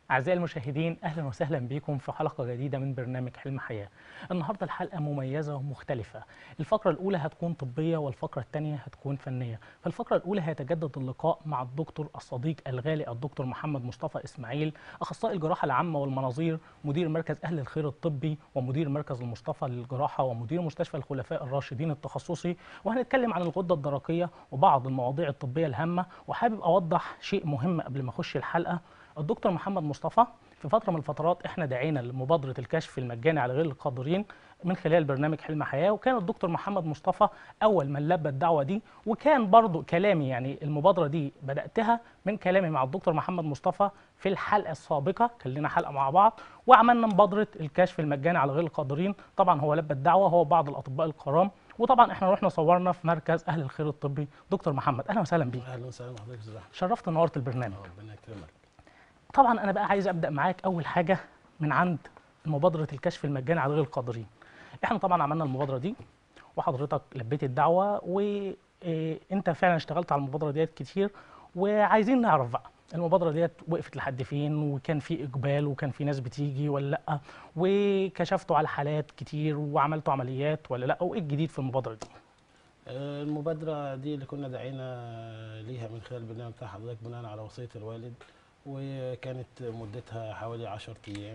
أعزائي المشاهدين أهلا وسهلا بكم في حلقة جديدة من برنامج حلم حياة النهاردة الحلقة مميزة ومختلفة الفقرة الأولى هتكون طبية والفقرة الثانية هتكون فنية فالفقرة الأولى هيتجدد اللقاء مع الدكتور الصديق الغالي الدكتور محمد مصطفى إسماعيل أخصائي الجراحة العامة والمناظير مدير مركز أهل الخير الطبي ومدير مركز المصطفى للجراحة ومدير مستشفى الخلفاء الراشدين التخصصي وهنتكلم عن الغدة الدرقية وبعض المواضيع الطبية الهامة وحابب أوضح شيء مهم قبل ما أخش الحلقة الدكتور محمد مصطفى في فتره من الفترات احنا دعينا لمبادره الكشف المجاني على غير القادرين من خلال برنامج حلم حياه وكان الدكتور محمد مصطفى اول من لبى الدعوه دي وكان برضو كلامي يعني المبادره دي بداتها من كلامي مع الدكتور محمد مصطفى في الحلقه السابقه كان لنا حلقه مع بعض وعملنا مبادره الكشف المجاني على غير القادرين طبعا هو لبى الدعوه هو بعض الاطباء الكرام وطبعا احنا رحنا صورنا في مركز اهل الخير الطبي دكتور محمد اهلا وسهلا بيك اهلا وسهلا بحضرتك استاذ احمد شرفت ونورت البرنامج ربنا يكرمك طبعا انا بقى عايز ابدا معاك اول حاجه من عند مبادره الكشف المجاني على غير القادرين احنا طبعا عملنا المبادره دي وحضرتك لبيت الدعوه وانت فعلا اشتغلت على المبادره ديت كتير وعايزين نعرف بقى المبادره ديت وقفت لحد فين وكان في اقبال وكان في ناس بتيجي ولا لا وكشفتوا على حالات كتير وعملتوا عمليات ولا لا وايه الجديد في المبادره دي آه، المبادرة دي اللي كنا داعينا ليها من خلال البرنامج بتاع حضرتك بناء على وصية الوالد وكانت مدتها حوالي 10 أيام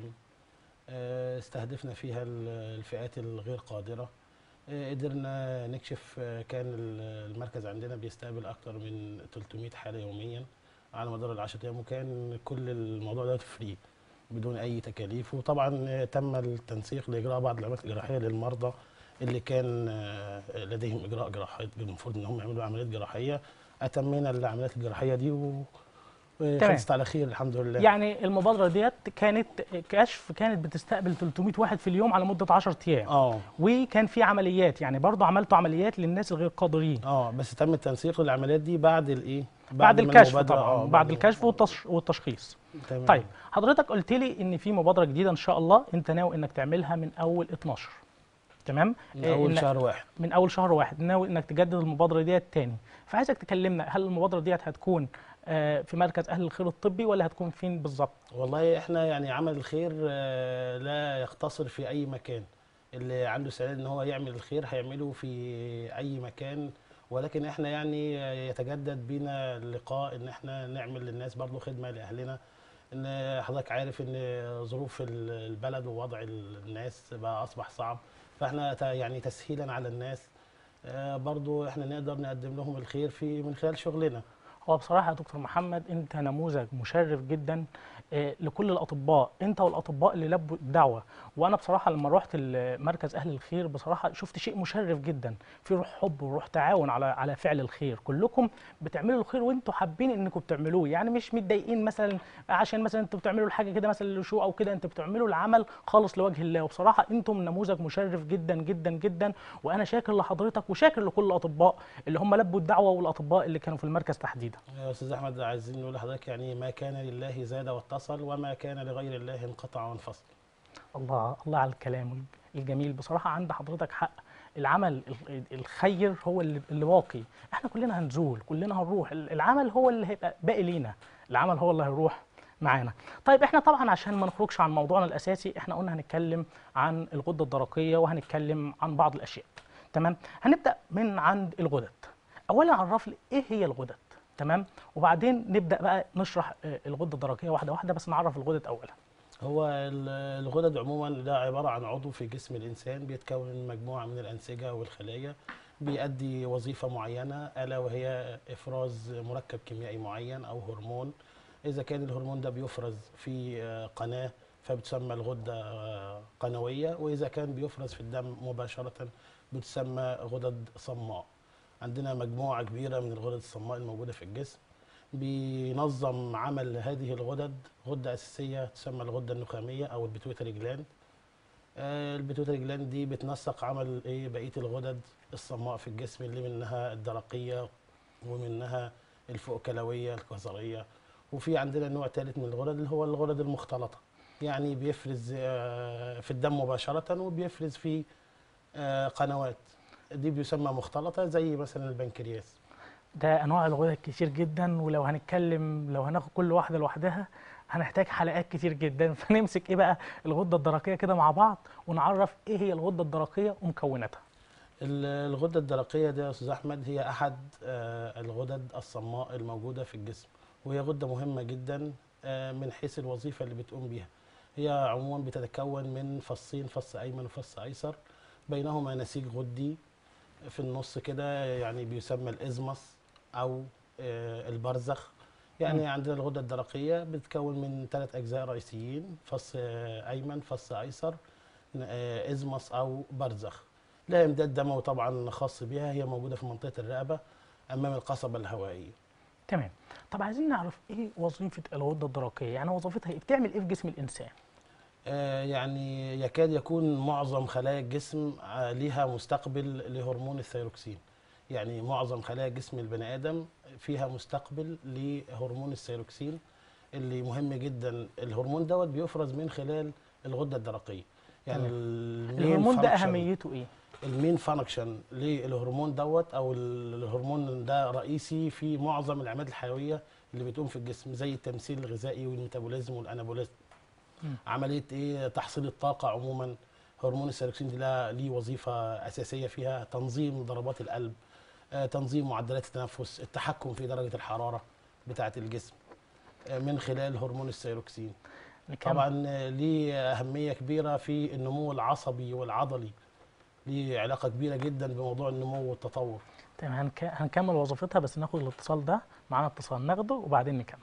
آه، استهدفنا فيها ال- الفئات الغير قادرة آه، قدرنا نكشف آه، كان ال- المركز عندنا بيستقبل أكتر من 300 حالة يوميا على مدار العشرة أيام وكان كل الموضوع ده فري بدون أي تكاليف وطبعا آه، تم التنسيق لإجراء بعض العمليات الجراحية للمرضى اللي كان آه، لديهم إجراء جراحي المفروض إن هم يعملوا عمليات جراحية أتمينا العمليات الجراحية دي و وخلصت على خير الحمد لله يعني المبادره ديت كانت كشف كانت بتستقبل 300 واحد في اليوم على مده 10 ايام اه وكان في عمليات يعني برضه عملتوا عمليات للناس الغير قادرين اه بس تم التنسيق للعمليات دي بعد الايه بعد ما الكشف المبادرة- طبعا آه، بعد الكشف والتش... والتشخيص تمام. طيب حضرتك قلت لي ان في مبادره جديده ان شاء الله انت ناوي انك تعملها من اول 12 تمام من إيه اول إن- شهر واحد من اول شهر واحد ناوي انك تجدد المبادره ديت تاني فعايزك تكلمنا هل المبادره ديت هتكون آه، في مركز اهل الخير الطبي ولا هتكون فين بالظبط والله احنا يعني عمل الخير آه، لا يقتصر في اي مكان اللي عنده استعداد ان هو يعمل الخير هيعمله في اي مكان ولكن احنا يعني آه، يتجدد بينا اللقاء ان احنا نعمل للناس برضو خدمه لاهلنا ان حضرتك عارف ان ظروف ال- البلد ووضع الناس بقى اصبح صعب فاحنا ت- يعني تسهيلا على الناس آه، برضو احنا نقدر نقدم لهم الخير في من خلال شغلنا هو بصراحة يا دكتور محمد أنت نموذج مشرف جدا آه، لكل الأطباء أنت والأطباء اللي لبوا الدعوة وأنا بصراحة لما رحت ال- مركز أهل الخير بصراحة شفت شيء مشرف جدا في روح حب وروح تعاون على على فعل الخير كلكم بتعملوا الخير وأنتوا حابين إنكم بتعملوه يعني مش متضايقين مثلا عشان مثلا أنتوا بتعملوا الحاجة كده مثلا لشو أو كده أنتوا بتعملوا العمل خالص لوجه الله وبصراحة أنتم نموذج مشرف جدا جدا جدا وأنا شاكر لحضرتك وشاكر لكل الأطباء اللي هم لبوا الدعوة والأطباء اللي كانوا في المركز تحديدا يا استاذ احمد عايزين نقول لحضرتك يعني ما كان لله زاد واتصل وما كان لغير الله انقطع وانفصل الله الله على الكلام الجميل بصراحة عند حضرتك حق العمل ال- الخير هو اللي اللي باقي احنا كلنا هنزول كلنا هنروح ال- العمل هو اللي هيبقى باقي لينا العمل هو اللي هيروح معانا طيب احنا طبعا عشان ما نخرجش عن موضوعنا الاساسي احنا قلنا هنتكلم عن الغدة الدرقية وهنتكلم عن بعض الاشياء تمام هنبدأ من عند الغدد اولا عرف لي ايه هي الغدد تمام وبعدين نبدأ بقى نشرح آه، الغدة الدرقية واحدة واحدة بس نعرف الغدد اولا هو ال- الغدد عموما ده عباره عن عضو في جسم الانسان بيتكون من مجموعه من الانسجه والخلايا بيأدي وظيفه معينه الا وهي افراز مركب كيميائي معين او هرمون اذا كان الهرمون ده بيفرز في آه، قناه فبتسمى الغده آه، قنويه واذا كان بيفرز في الدم مباشره بتسمى غدد صماء عندنا مجموعه كبيره من الغدد الصماء الموجوده في الجسم بينظم عمل هذه الغدد غده اساسيه تسمى الغده النخاميه او البيتويتري جلاند آه، البيتويتري جلاند دي بتنسق عمل ايه بقيه الغدد الصماء في الجسم اللي منها الدرقيه ومنها الفوق-كلويه الكظريه وفي عندنا نوع ثالث من الغدد اللي هو الغدد المختلطه يعني بيفرز آه، في الدم مباشره وبيفرز في آه، قنوات دي بيسمى مختلطه زي مثلا البنكرياس ده انواع الغدد كتير جدا ولو هنتكلم لو هناخد كل واحده لوحدها هنحتاج حلقات كتير جدا فنمسك ايه بقى الغده الدرقيه كده مع بعض ونعرف ايه هي الغده الدرقيه ومكوناتها ال- الغدة الدرقية دي يا أستاذ أحمد هي أحد آه، الغدد الصماء الموجودة في الجسم وهي غدة مهمة جدا آه، من حيث الوظيفة اللي بتقوم بيها هي عموما بتتكون من فصين فص أيمن وفص أيسر بينهما نسيج غدي في النص كده يعني بيسمى الإزمس أو آه، البرزخ يعني مم. عندنا الغدة الدرقية بتتكون من ثلاث أجزاء رئيسيين فص آه، أيمن فص أيسر آه، إزمس أو برزخ لها امداد دموي طبعا خاص بها هي موجوده في منطقه الرقبه امام القصبه الهوائيه تمام طب عايزين نعرف ايه وظيفه الغده الدرقيه يعني وظيفتها ايه بتعمل ايه في جسم الانسان آه، يعني يكاد يكون معظم خلايا الجسم آه، ليها مستقبل لهرمون الثيروكسين يعني معظم خلايا جسم البني ادم فيها مستقبل لهرمون الثيروكسين اللي مهم جدا الهرمون دوت بيفرز من خلال الغده الدرقيه يعني تمام. المين الهرمون ده function- اهميته ايه المين فانكشن للهرمون دوت او ال- الهرمون ده رئيسي في معظم العمليات الحيويه اللي بتقوم في الجسم زي التمثيل الغذائي والميتابوليزم والانابوليزم مم. عمليه ايه تحصيل الطاقه عموما هرمون السيروكسين دي لا- ليه وظيفه اساسيه فيها تنظيم ضربات القلب آه، تنظيم معدلات التنفس التحكم في درجه الحراره بتاعه الجسم آه، من خلال هرمون السيروكسين نكمل. طبعا آه، ليه اهميه كبيره في النمو العصبي والعضلي ليه علاقه كبيره جدا بموضوع النمو والتطور تمام هنك... هنكمل وظيفتها بس ناخد الاتصال ده معانا اتصال ناخده وبعدين نكمل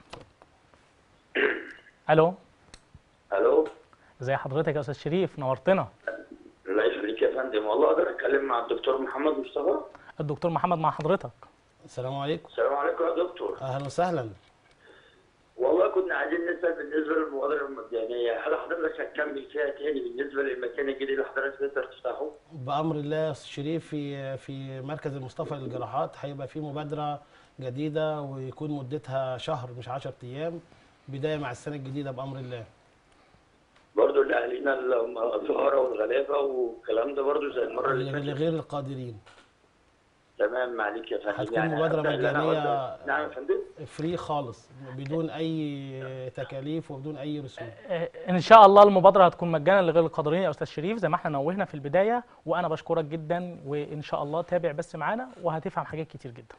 الو الو ازي حضرتك يا استاذ شريف نورتنا الله يخليك يا فندم والله اقدر اتكلم مع الدكتور محمد مصطفى الدكتور محمد مع حضرتك السلام عليكم السلام عليكم يا دكتور اهلا وسهلا والله كنا عايزين نسال بالنسبه للمبادره المجانيه هل حضرتك هتكمل فيها تاني بالنسبه للمكان الجديد اللي حضرتك تقدر تفتحه؟ بامر الله يا أستاذ شريف في في مركز المصطفى للجراحات هيبقى في مبادره جديده ويكون مدتها شهر مش 10 ايام بدايه مع السنه الجديده بامر الله برضه لاهالينا الفقراء والغلابه والكلام ده برضه زي المره اللي فاتت لغير القادرين تمام معليك يا فندم هتكون مبادرة أبدأ إن أنا مجانية. أقدر- نعم يا فندم فري خالص بدون اي تكاليف وبدون اي رسوم آه، ان شاء الله المبادره هتكون مجانا لغير القادرين يا استاذ شريف زي ما احنا نوهنا في البدايه وانا بشكرك جدا وان شاء الله تابع بس معانا وهتفهم حاجات كتير جدا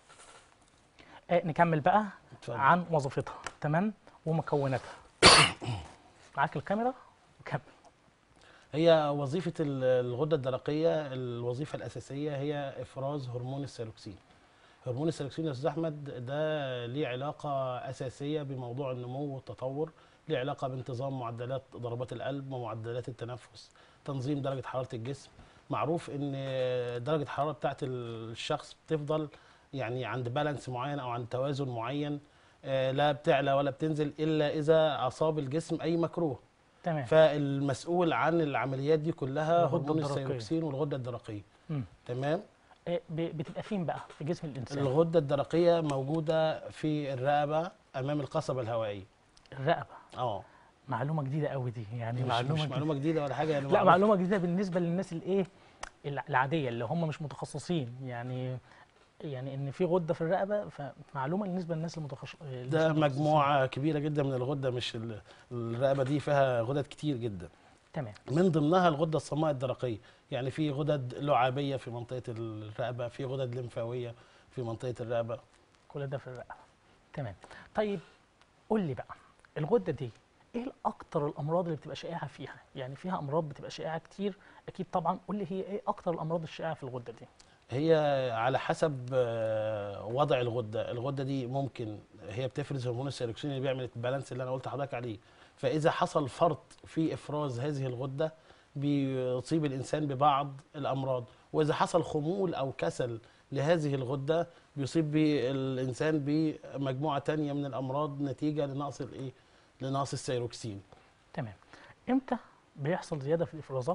آه، نكمل بقى اتفضل. عن وظيفتها تمام ومكوناتها معاك الكاميرا وكمل هي وظيفة ال- الغدة الدرقية الوظيفة الأساسية هي إفراز هرمون السيروكسين هرمون السيروكسين يا أستاذ أحمد ده ليه علاقة أساسية بموضوع النمو والتطور ليه علاقة بانتظام معدلات ضربات القلب ومعدلات التنفس تنظيم درجة حرارة الجسم معروف إن درجة الحرارة بتاعت الشخص بتفضل يعني عند بالانس معين أو عند توازن معين آه، لا بتعلى ولا بتنزل إلا إذا أصاب الجسم أي مكروه تمام فالمسؤول عن العمليات دي كلها الغدة هرمون الدرقية. الثيروكسين والغده الدرقيه مم. تمام آه، ب- بتبقى فين بقى في جسم الانسان الغده الدرقيه موجوده في الرقبه امام القصبه الهوائيه الرقبه اه معلومه جديده قوي دي يعني مش, معلومه مش جديدة. معلومه جديده ولا حاجه يعني لا معروف. معلومه جديده بالنسبه للناس الايه الع- العاديه اللي هم مش متخصصين يعني يعني ان في غده في الرقبه فمعلومه بالنسبه للناس المتخصص ده مجموعه كبيره جدا من الغده مش ال- الرقبه دي فيها غدد كتير جدا تمام من ضمنها الغده الصماء الدرقيه يعني في غدد لعابيه في منطقه الرقبه في غدد لمفاويه في منطقه الرقبه كل ده في الرقبه تمام طيب قول لي بقى الغده دي ايه الاكتر الامراض اللي بتبقى شائعه فيها يعني فيها امراض بتبقى شائعه كتير اكيد طبعا قول لي هي ايه اكتر الامراض الشائعه في الغده دي هي على حسب آه، وضع الغده الغده دي ممكن هي بتفرز هرمون السيروكسين اللي بيعمل البالانس اللي انا قلت لحضرتك عليه فاذا حصل فرط في افراز هذه الغده بيصيب الانسان ببعض الامراض واذا حصل خمول او كسل لهذه الغده بيصيب بي- الانسان بمجموعه تانية من الامراض نتيجه لنقص الايه لنقص السيروكسين تمام امتى بيحصل زياده في الافرازات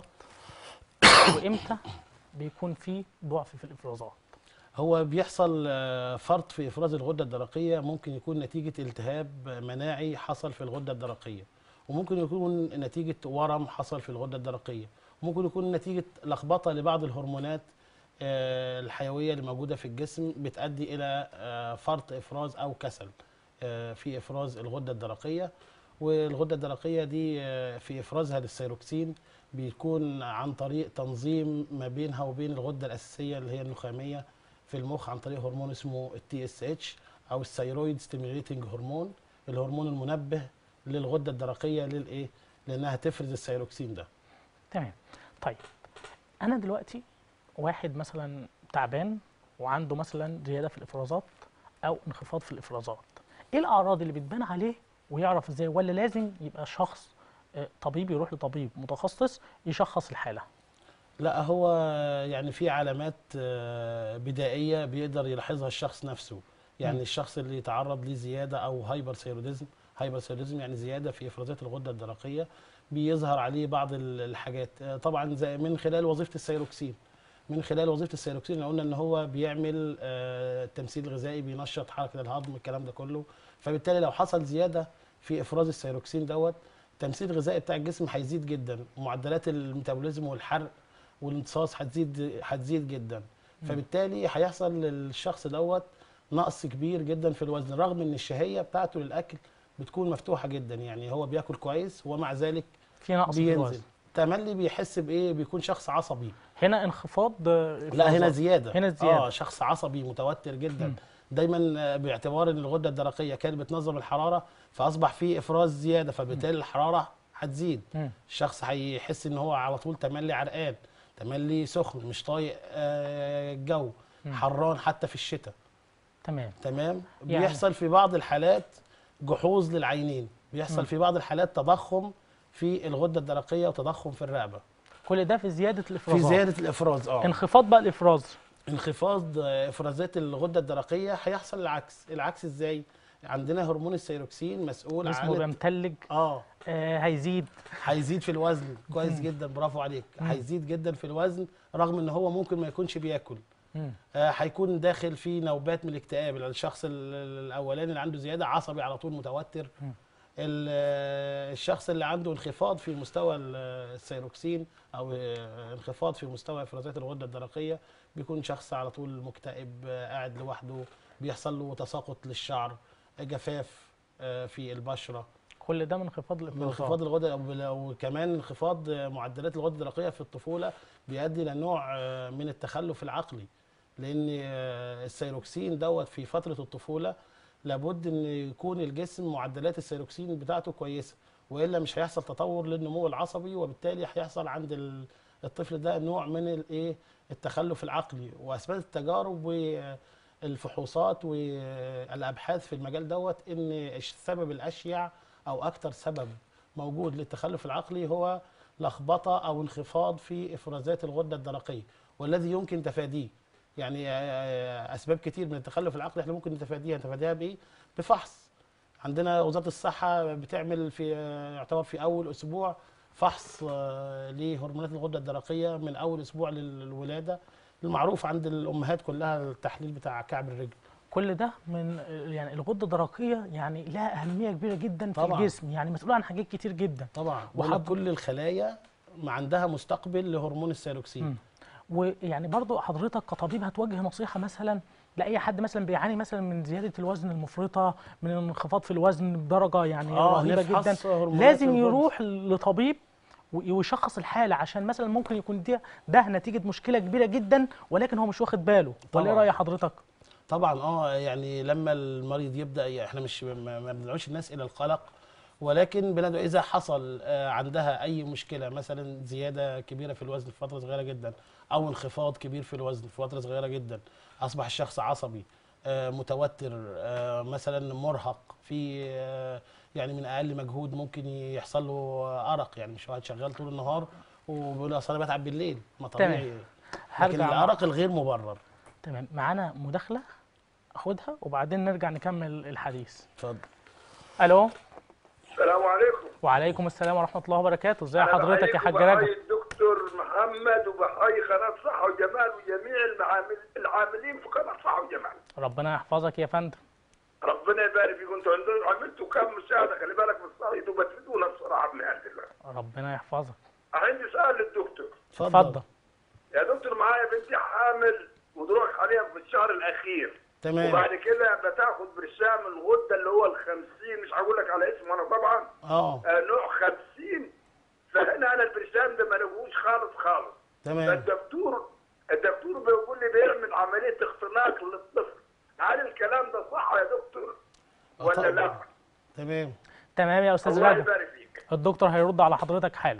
وامتى بيكون في ضعف في الافرازات هو بيحصل آه، فرط في افراز الغده الدرقيه ممكن يكون نتيجه التهاب مناعي حصل في الغده الدرقيه وممكن يكون نتيجه ورم حصل في الغده الدرقيه وممكن يكون نتيجه لخبطه لبعض الهرمونات آه، الحيويه اللي موجوده في الجسم بتؤدي الى آه، فرط افراز او كسل آه، في افراز الغده الدرقيه والغده الدرقيه دي آه، في افرازها للسيروكسين بيكون عن طريق تنظيم ما بينها وبين الغده الاساسيه اللي هي النخاميه في المخ عن طريق هرمون اسمه التي اس اتش او الثيرويد ستيميوليتنج هرمون الهرمون المنبه للغده الدرقيه للايه لانها تفرز السيروكسين ده تمام طيب انا دلوقتي واحد مثلا تعبان وعنده مثلا زياده في الافرازات او انخفاض في الافرازات ايه الاعراض اللي بتبان عليه ويعرف ازاي ولا لازم يبقى شخص آه، طبيب يروح لطبيب متخصص يشخص الحاله لا هو يعني في علامات آه، بدائيه بيقدر يلاحظها الشخص نفسه يعني مم. الشخص اللي يتعرض لزياده او هايبر ثيروديزم هايبر ثيروديزم يعني زياده في افرازات الغده الدرقيه بيظهر عليه بعض ال- الحاجات آه، طبعا زي من خلال وظيفه السيروكسين من خلال وظيفه السيروكسين قلنا ان هو بيعمل آه، تمثيل غذائي بينشط حركه الهضم الكلام ده كله فبالتالي لو حصل زياده في افراز السيروكسين دوت التمثيل الغذائي بتاع الجسم هيزيد جدا معدلات الميتابوليزم والحرق والامتصاص هتزيد هتزيد جدا فبالتالي هيحصل للشخص دوت نقص كبير جدا في الوزن رغم ان الشهيه بتاعته للاكل بتكون مفتوحه جدا يعني هو بياكل كويس ومع ذلك في نقص في بينزل الوزن تملي بيحس بايه بيكون شخص عصبي هنا انخفاض آه، لا هنا إفرازات. زياده هنا زيادة. اه شخص عصبي متوتر جدا مم. دايما آه، باعتبار ان الغده الدرقيه كانت بتنظم الحراره فاصبح في افراز زياده فبالتالي الحراره هتزيد مم. الشخص هيحس ان هو على طول تملي عرقان تملي سخن مش طايق آه، الجو مم. حران حتى في الشتاء تمام تمام يعني- بيحصل في بعض الحالات جحوظ للعينين بيحصل مم. في بعض الحالات تضخم في الغده الدرقيه وتضخم في الرقبه كل ده في زياده في الافرازات زياده الافراز اه انخفاض بقى الافراز انخفاض آه، افرازات الغده الدرقيه هيحصل العكس العكس ازاي عندنا هرمون السيروكسين مسؤول جسمه عن بيمتلج اه آه هيزيد هيزيد في الوزن كويس مم. جدا برافو عليك مم. هيزيد جدا في الوزن رغم ان هو ممكن ما يكونش بياكل مم. آه، هيكون داخل في نوبات من الاكتئاب الشخص ال- ال- الاولاني اللي عنده زياده عصبي على طول متوتر مم. ال- آه، الشخص اللي عنده انخفاض في مستوى ال- السيروكسين او آه، انخفاض في مستوى افرازات الغده الدرقيه بيكون شخص على طول مكتئب آه، قاعد لوحده بيحصل له تساقط للشعر جفاف آه، في البشره كل ده من انخفاض من الافرازات انخفاض الغده أو- وكمان انخفاض معدلات الغده الدرقيه في الطفوله بيؤدي الى نوع آه، من التخلف العقلي لان آه، السيروكسين دوت في فتره الطفوله لابد ان يكون الجسم معدلات السيروكسين بتاعته كويسه والا مش هيحصل تطور للنمو العصبي وبالتالي هيحصل عند ال- الطفل ده نوع من الايه التخلف العقلي واثبتت التجارب والفحوصات والابحاث في المجال دوت ان السبب الاشيع او اكثر سبب موجود للتخلف العقلي هو لخبطه او انخفاض في افرازات الغده الدرقيه والذي يمكن تفاديه يعني آه، اسباب كتير من التخلف العقلي احنا ممكن نتفاديها نتفاديها بايه بفحص عندنا وزاره الصحه بتعمل في آه، يعتبر في اول اسبوع فحص آه، لهرمونات الغده الدرقيه من اول اسبوع للولاده المعروف عند الامهات كلها التحليل بتاع كعب الرجل كل ده من يعني الغده الدرقيه يعني لها اهميه كبيره جدا في طبعاً. الجسم يعني مسؤوله عن حاجات كتير جدا طبعا وحض- وحض كل الخلايا ما عندها مستقبل لهرمون السيروكسين مم. ويعني برضو حضرتك كطبيب هتوجه نصيحه مثلا لاي حد مثلا بيعاني مثلا من زياده الوزن المفرطه من انخفاض في الوزن بدرجه يعني آه، رهيبه نفحص جدا هرمونات لازم الغدة. يروح لطبيب و- ويشخص الحاله عشان مثلا ممكن يكون ده ده نتيجه مشكله كبيره جدا ولكن هو مش واخد باله ولا ايه طبعاً. راي حضرتك طبعا اه يعني لما المريض يبدا احنا مش ما ما بندعوش الناس الى القلق ولكن بندعو اذا حصل آه، عندها اي مشكله مثلا زياده كبيره في الوزن في فتره صغيره جدا او انخفاض كبير في الوزن في فتره صغيره جدا اصبح الشخص عصبي آه، متوتر آه، مثلا مرهق في آه، يعني من اقل مجهود ممكن يحصل له ارق يعني مش واحد شغال طول النهار وبيقول اصل انا بتعب بالليل ما طبيعي لكن هرجع مع- الارق الغير مبرر تمام معانا مداخله اخدها وبعدين نرجع نكمل الحديث اتفضل الو السلام عليكم وعليكم السلام ورحمه الله وبركاته ازي أنا حضرتك يا بحييكم حاج وبحيي رجب الدكتور محمد وبحيي قناة صحة وجمال وجميع المعامل العاملين في قناة صحة وجمال ربنا يحفظك يا فندم ربنا يبارك فيكم انتوا عندكم عملتوا كم مشاهدة خلي بالك في الصعيد وبتفيدونا الصراحة من عند الله ربنا يحفظك عندي سؤال للدكتور اتفضل يا دكتور معايا بنتي حامل ودروك عليها في الشهر الأخير تمام وبعد كده بتاخد برشام الغده اللي هو ال 50 مش هقول لك على اسمه انا طبعا اه آه، نوع 50 فهنا انا البرشام ده ما لقوش خالص خالص تمام فالدكتور الدكتور بيقول لي بيعمل عمليه اختناق للطفل هل الكلام ده صح يا دكتور آه، ولا لا؟ طبعاً. تمام تمام يا استاذ الله رجب يبارك فيك الدكتور هيرد على حضرتك حالا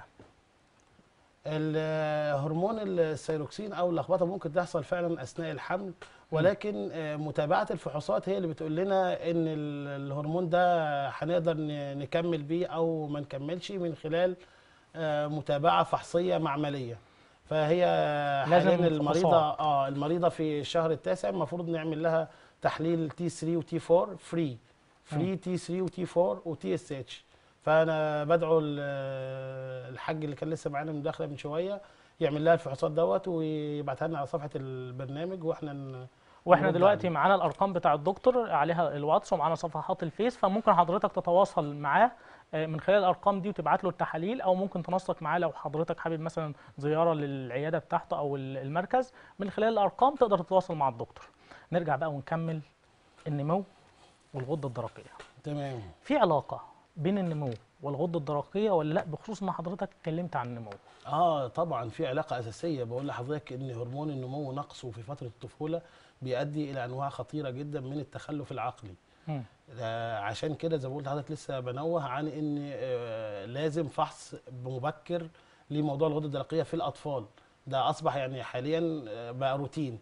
الهرمون السيروكسين او اللخبطه ممكن تحصل فعلا اثناء الحمل ولكن آه، متابعه الفحوصات هي اللي بتقول لنا ان ال- الهرمون ده هنقدر ن- نكمل بيه او ما نكملش من خلال آه، متابعه فحصيه معمليه فهي لازم حاليا المريضه فحوصات. اه المريضه في الشهر التاسع المفروض نعمل لها تحليل تي 3 وتي 4 فري فري تي 3 وتي 4 وتي اس اتش فانا بدعو ال- الحاج اللي كان لسه معانا مداخله من شويه يعمل لها الفحوصات دوت ويبعتها لنا على صفحه البرنامج واحنا ن- واحنا نرد دلوقتي عليه. معانا الارقام بتاع الدكتور عليها الواتس ومعانا صفحات الفيس فممكن حضرتك تتواصل معاه آه، من خلال الارقام دي وتبعت له التحاليل او ممكن تنسق معاه لو حضرتك حابب مثلا زياره للعياده بتاعته او ال- المركز من خلال الارقام تقدر تتواصل مع الدكتور نرجع بقى ونكمل النمو والغده الدرقيه تمام في علاقه بين النمو والغده الدرقيه ولا لا بخصوص ان حضرتك اتكلمت عن النمو اه طبعا في علاقه اساسيه بقول لحضرتك ان هرمون النمو نقصه في فتره الطفوله بيؤدي الى انواع خطيره جدا من التخلف العقلي مم. آه، عشان كده زي ما قلت لحضرتك لسه بنوه عن ان آه، لازم فحص مبكر لموضوع الغده الدرقيه في الاطفال ده اصبح يعني حاليا آه، بقى روتين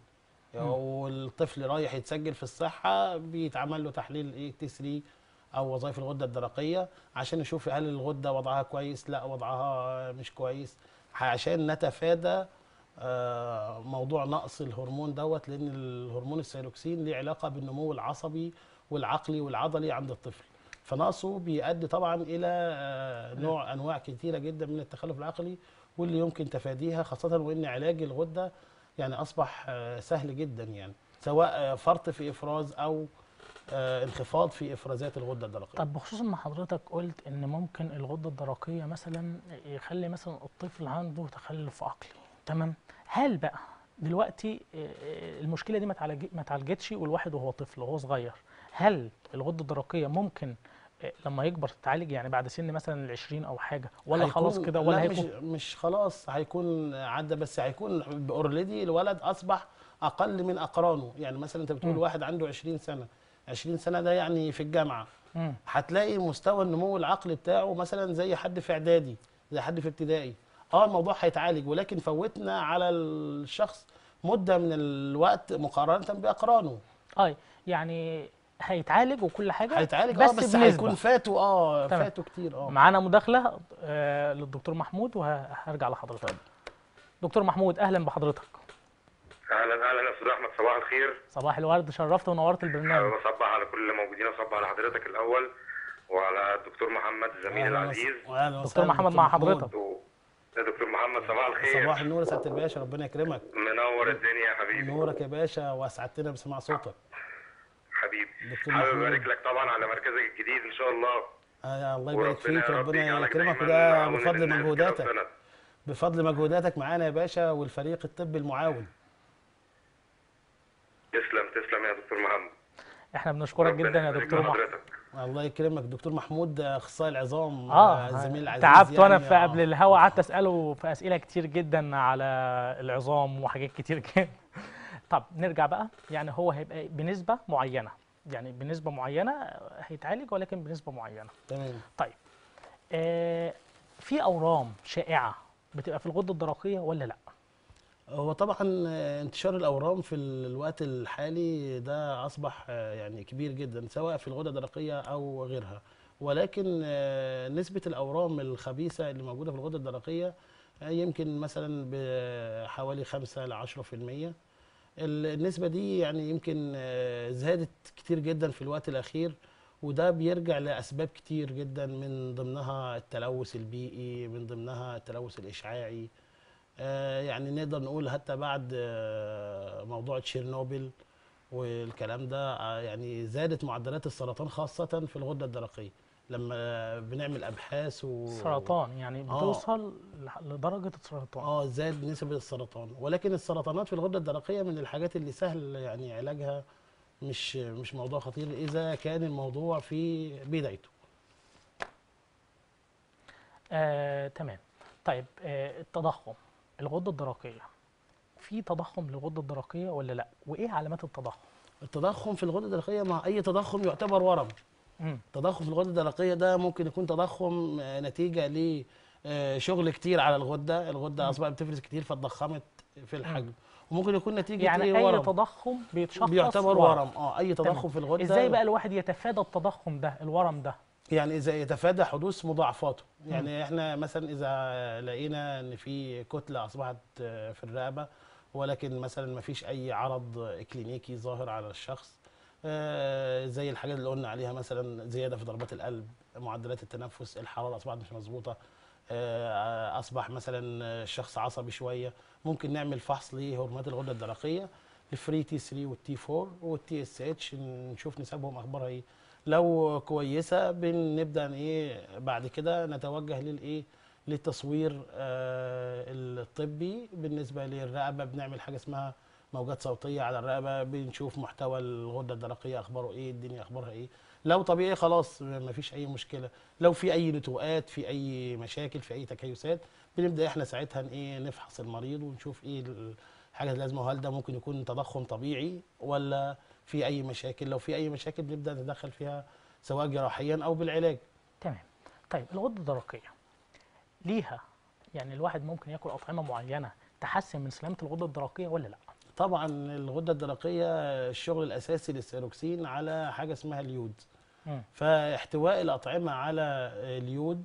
والطفل رايح يتسجل في الصحه بيتعمل له تحليل ايه تي 3 او وظائف الغده الدرقيه عشان نشوف هل الغده وضعها كويس لا وضعها مش كويس عشان نتفادى آه، موضوع نقص الهرمون دوت لان الهرمون السيروكسين ليه علاقه بالنمو العصبي والعقلي والعضلي عند الطفل فنقصه بيؤدي طبعا الى آه، نوع انواع كثيره جدا من التخلف العقلي واللي يمكن تفاديها خاصه وان علاج الغده يعني اصبح آه، سهل جدا يعني سواء آه، فرط في افراز او آه، انخفاض في افرازات الغده الدرقيه طب بخصوص ان حضرتك قلت ان ممكن الغده الدرقيه مثلا يخلي مثلا الطفل عنده تخلف عقلي تمام هل بقى دلوقتي آه، آه، المشكله دي ما اتعالج- ما اتعالجتش والواحد وهو طفل وهو صغير هل الغده الدرقيه ممكن آه، لما يكبر تتعالج يعني بعد سن مثلا ال 20 او حاجه ولا خلاص هيكون- كده ولا لا مش هيكون مش خلاص هيكون عدى بس هيكون اوريدي الولد اصبح اقل من اقرانه يعني مثلا انت بتقول مم. واحد عنده 20 سنه 20 سنه ده يعني في الجامعه مم. هتلاقي مستوى النمو العقلي بتاعه مثلا زي حد في اعدادي زي حد في ابتدائي اه الموضوع هيتعالج ولكن فوتنا على الشخص مده من الوقت مقارنه باقرانه اه يعني هيتعالج وكل حاجه هيتعالج بس اه بس بنسبة. هيكون فاتوا اه تمام. فاتوا كتير اه معانا مداخله آه، للدكتور محمود وهرجع لحضرتك دكتور محمود اهلا بحضرتك اهلا اهلا يا استاذ احمد صباح الخير صباح الورد شرفت ونورت البرنامج بصبح على كل اللي موجودين اصبح على حضرتك الاول وعلى الدكتور محمد زميلي أهلاً العزيز وس- وأهلاً دكتور وسهلاً محمد مع محمود. حضرتك. و- يا دكتور محمد صباح الخير صباح النور يا سعاده الباشا ربنا يكرمك منور الدنيا يا حبيبي نورك يا باشا واسعدتنا بسماع صوتك حبيبي دكتور حابب محمود. ابارك لك طبعا على مركزك الجديد ان شاء الله آه يا الله يبارك وربنا فيك يا رب ربنا يجعلك يكرمك دايماً وده عون بفضل للناس كده مجهوداتك وسند. بفضل مجهوداتك معانا يا باشا والفريق الطبي المعاون تسلم تسلم يا دكتور محمد احنا بنشكرك ربنا جدا يا يبارك دكتور محمود لحضرتك. الله يكرمك دكتور محمود ده اخصائي العظام اه الزميل العزيز تعبت وانا يعني، في آه. قبل الهوا قعدت اساله في اسئله كتير جدا على العظام وحاجات كتير جدا طب نرجع بقى يعني هو هيبقى بنسبه معينه يعني بنسبه معينه هيتعالج ولكن بنسبه معينه تمام طيب آه في اورام شائعه بتبقى في الغده الدرقيه ولا لا هو طبعا آه، انتشار الاورام في الوقت الحالي ده اصبح آه، يعني كبير جدا سواء في الغده الدرقيه او غيرها ولكن آه، نسبه الاورام الخبيثه اللي موجوده في الغده الدرقيه آه، يمكن مثلا بحوالي 5 ل 10% ال- النسبه دي يعني يمكن آه، زادت كتير جدا في الوقت الاخير وده بيرجع لاسباب كتير جدا من ضمنها التلوث البيئي من ضمنها التلوث الاشعاعي آه، يعني نقدر نقول حتى بعد آه، موضوع تشيرنوبل والكلام ده آه، يعني زادت معدلات السرطان خاصة في الغدة الدرقية لما بنعمل أبحاث و... سرطان يعني آه. بتوصل لح- لدرجه السرطان اه زاد نسب السرطان ولكن السرطانات في الغدة الدرقية من الحاجات اللي سهل يعني علاجها مش مش موضوع خطير اذا كان الموضوع في بدايته آه، تمام طيب آه، التضخم الغده الدرقيه في تضخم للغده الدرقيه ولا لا وايه علامات التضخم التضخم في الغده الدرقيه مع اي تضخم يعتبر ورم مم. التضخم في الغده الدرقيه ده ممكن يكون تضخم آه، نتيجه لشغل كتير على الغده الغده اصبحت بتفرز كتير فاتضخمت في الحجم وممكن يكون نتيجه يعني ايه اي ورم تضخم بيتشخص بيعتبر ورم اه اي تمام. تضخم في الغده ازاي بقى الواحد يتفادى التضخم ده الورم ده يعني اذا يتفادى حدوث مضاعفاته يعني احنا مثلا اذا لقينا ان في كتله اصبحت آه، في الرقبه ولكن مثلا ما فيش اي عرض كلينيكي ظاهر على الشخص آه، زي الحاجات اللي قلنا عليها مثلا زياده في ضربات القلب معدلات التنفس الحراره اصبحت مش مظبوطه آه، اصبح مثلا الشخص عصبي شويه ممكن نعمل فحص لهرمونات الغده الدرقيه الفري تي 3 والتي 4 والتي اس اتش نشوف نسبهم اخبارها ايه لو كويسه بنبدا ايه بعد كده نتوجه للايه للتصوير آه الطبي بالنسبه للرقبه بنعمل حاجه اسمها موجات صوتيه على الرقبه بنشوف محتوى الغده الدرقيه اخباره ايه الدنيا اخبارها ايه لو طبيعي خلاص ما فيش اي مشكله لو في اي نتوءات في اي مشاكل في اي تكيسات بنبدا احنا ساعتها ن- ايه نفحص المريض ونشوف ايه الحاجه اللازمه وهل ده ممكن يكون تضخم طبيعي ولا في اي مشاكل لو في اي مشاكل بنبدا ندخل فيها سواء جراحيا او بالعلاج تمام طيب الغده الدرقيه ليها يعني الواحد ممكن ياكل اطعمه معينه تحسن من سلامه الغده الدرقيه ولا لا طبعا الغده الدرقيه الشغل الاساسي للسيروكسين على حاجه اسمها اليود مم. فاحتواء الاطعمه على اليود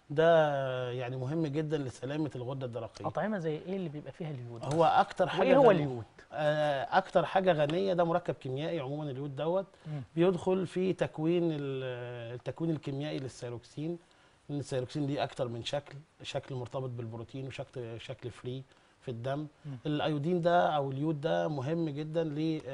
ده يعني مهم جدا لسلامه الغده الدرقيه اطعمه زي ايه اللي بيبقى فيها اليود هو اكتر حاجه وايه هو غنية- اليود آه، اكتر حاجه غنيه ده مركب كيميائي عموما اليود دوت مم. بيدخل في تكوين ال- التكوين الكيميائي للسيروكسين لان السيروكسين ليه اكتر من شكل شكل مرتبط بالبروتين وشكل شكل فري في الدم مم. الايودين ده او اليود ده مهم جدا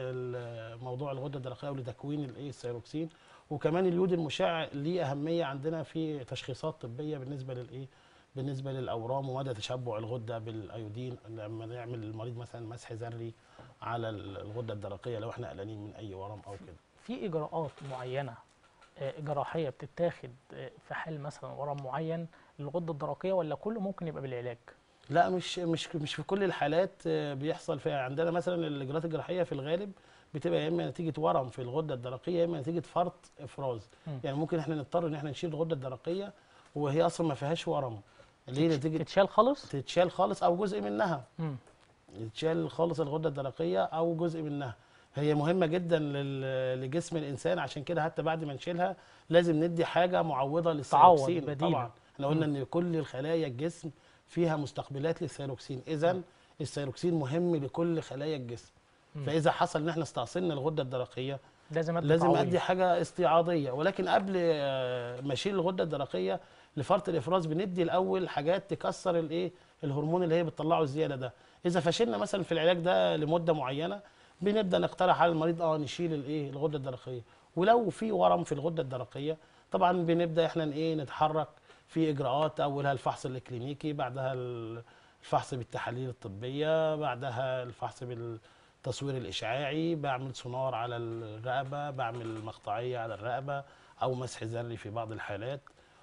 لموضوع الغده الدرقيه ولتكوين الايه السيروكسين وكمان اليود المشع ليه اهميه عندنا في تشخيصات طبيه بالنسبه للايه بالنسبه للاورام ومدى تشبع الغده بالايودين لما نعمل المريض مثلا مسح ذري على الغده الدرقيه لو احنا قلقانين من اي ورم او كده في اجراءات معينه آه، جراحيه بتتاخد آه، في حال مثلا ورم معين للغده الدرقيه ولا كله ممكن يبقى بالعلاج لا مش مش مش في كل الحالات آه، بيحصل فيها عندنا مثلا الاجراءات الجراحيه في الغالب بتبقى يا اما نتيجه ورم في الغده الدرقيه يا اما نتيجه فرط افراز مم. يعني ممكن احنا نضطر ان احنا نشيل الغده الدرقيه وهي اصلا ما فيهاش ورم ليه نتيجه تتشال خالص تتشال خالص او جزء منها مم. يتشال خالص الغده الدرقيه او جزء منها هي مهمه جدا لل- لجسم الانسان عشان كده حتى بعد ما نشيلها لازم ندي حاجه معوضه للثيروكسين بديلة. طبعا احنا قلنا ان كل الخلايا الجسم فيها مستقبلات للثيروكسين اذا الثيروكسين مهم لكل خلايا الجسم مم. فاذا حصل ان احنا استأصلنا الغده الدرقيه لازم ادي لازم تعويض. ادي حاجه استعاضيه ولكن قبل آه، ما اشيل الغده الدرقيه لفرط الافراز بندي الاول حاجات تكسر الايه الهرمون اللي هي بتطلعه الزياده ده اذا فشلنا مثلا في العلاج ده لمده معينه بنبدا نقترح على المريض اه نشيل الايه الغده الدرقيه ولو في ورم في الغده الدرقيه طبعا بنبدا احنا ايه نتحرك في اجراءات اولها الفحص الكلينيكي بعدها الفحص بالتحاليل الطبيه بعدها الفحص بالتصوير الاشعاعي بعمل سونار على الرقبه بعمل مقطعيه على الرقبه او مسح ذري في بعض الحالات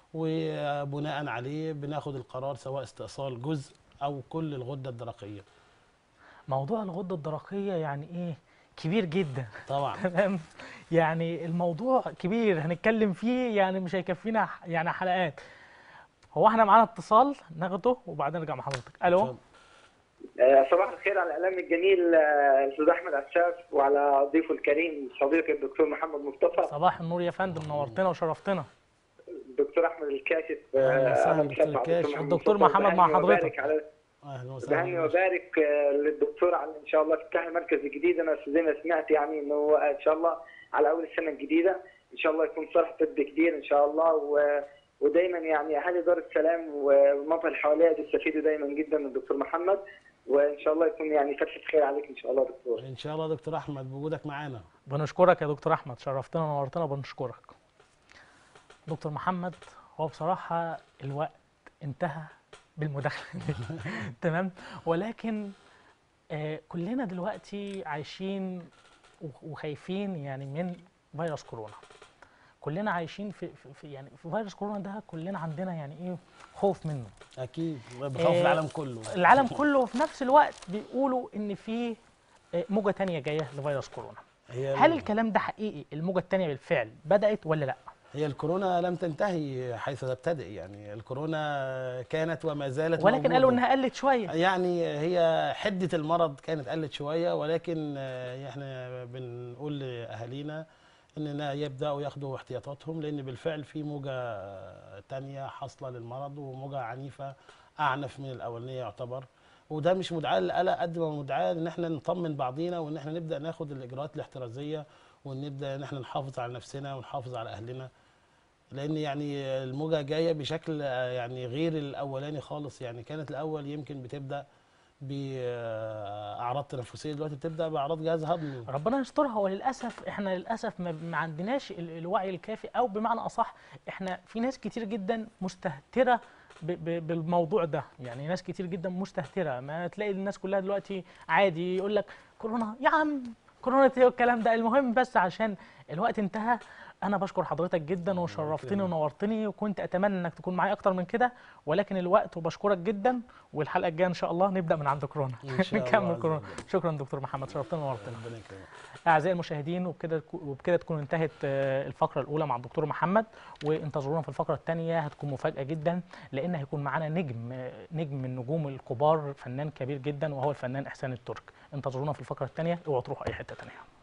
وبناء عليه بناخد القرار سواء استئصال جزء او كل الغده الدرقيه موضوع الغده الدرقيه يعني ايه كبير جدا طبعا تمام يعني الموضوع كبير هنتكلم فيه يعني مش هيكفينا ح- يعني حلقات هو احنا معانا اتصال ناخده وبعدين نرجع مع حضرتك الو اتفضل. آه، صباح الخير على الاعلام الجميل آه، الاستاذ احمد عساف وعلى ضيفه الكريم صديقي الدكتور محمد مصطفى صباح النور يا فندم نورتنا وشرفتنا الدكتور احمد الكاشف أهلا وسهلا أهلا دكتور وسهلا الكاشف. محمد الدكتور مصطفى. محمد مع بهني حضرتك. وبارك على اهلا بهني وسهلا وبارك آه، للدكتور على ان شاء الله افتتاح المركز الجديد انا زي ما سمعت يعني انه هو ان شاء الله على اول السنه الجديده ان شاء الله يكون صرح طبي كبير ان شاء الله و ودايما يعني اهالي دار السلام والمنطقه اللي حواليها بيستفيدوا دايما جدا من الدكتور محمد وان شاء الله يكون يعني فتحه خير عليك ان شاء الله دكتور ان شاء الله دكتور احمد بوجودك معانا بنشكرك يا دكتور احمد شرفتنا ونورتنا بنشكرك دكتور محمد هو بصراحه الوقت انتهى بالمداخله دي تمام ولكن آه كلنا دلوقتي عايشين و- وخايفين يعني من فيروس كورونا كلنا عايشين في, في, في يعني في فيروس كورونا ده كلنا عندنا يعني ايه خوف منه اكيد بخوف آه، العالم كله العالم كله في نفس الوقت بيقولوا ان في آه، موجه تانية جايه لفيروس كورونا هي هل الكلام ده حقيقي الموجه التانية بالفعل بدات ولا لا هي الكورونا لم تنتهي حيث تبتدئ يعني الكورونا كانت وما زالت ولكن موجودة. قالوا انها قلت شويه يعني هي حدة المرض كانت قلت شوية ولكن آه، احنا بنقول لأهالينا إننا يبدأوا ياخدوا احتياطاتهم لأن بالفعل في موجة آه، تانية حاصلة للمرض وموجة عنيفة أعنف من الأولانية يعتبر وده مش مدعاة للقلق قد ما مدعاة إن احنا نطمن بعضينا وإن احنا نبدأ ناخد الإجراءات الاحترازية ونبدأ إن احنا نحافظ على نفسنا ونحافظ على أهلنا لان يعني الموجه جايه بشكل آه، يعني غير الاولاني خالص يعني كانت الاول يمكن بتبدا باعراض تنفسيه دلوقتي بتبدا باعراض جهاز هضمي ربنا يسترها وللاسف احنا للاسف ما, ما عندناش ال- الوعي الكافي او بمعنى اصح احنا في ناس كتير جدا مستهتره ب- ب- بالموضوع ده يعني ناس كتير جدا مستهتره ما تلاقي الناس كلها دلوقتي عادي يقول لك كورونا يا عم كورونا ايه والكلام ده المهم بس عشان الوقت انتهى انا بشكر حضرتك جدا وشرفتني ونورتني وكنت اتمنى انك تكون معايا اكتر من كده ولكن الوقت وبشكرك جدا والحلقه الجايه ان شاء الله نبدا من عند كورونا إن شاء الله نكمل عز كورونا وجل. شكرا دكتور محمد شرفتنا ونورتنا ربنا يكرمك اعزائي المشاهدين وبكده وبكده تكون انتهت آه، الفقره الاولى مع الدكتور محمد وانتظرونا في الفقره الثانيه هتكون مفاجاه جدا لان هيكون معانا نجم آه، نجم من نجوم الكبار فنان كبير جدا وهو الفنان احسان الترك انتظرونا في الفقره الثانيه اوعوا تروحوا اي حته ثانيه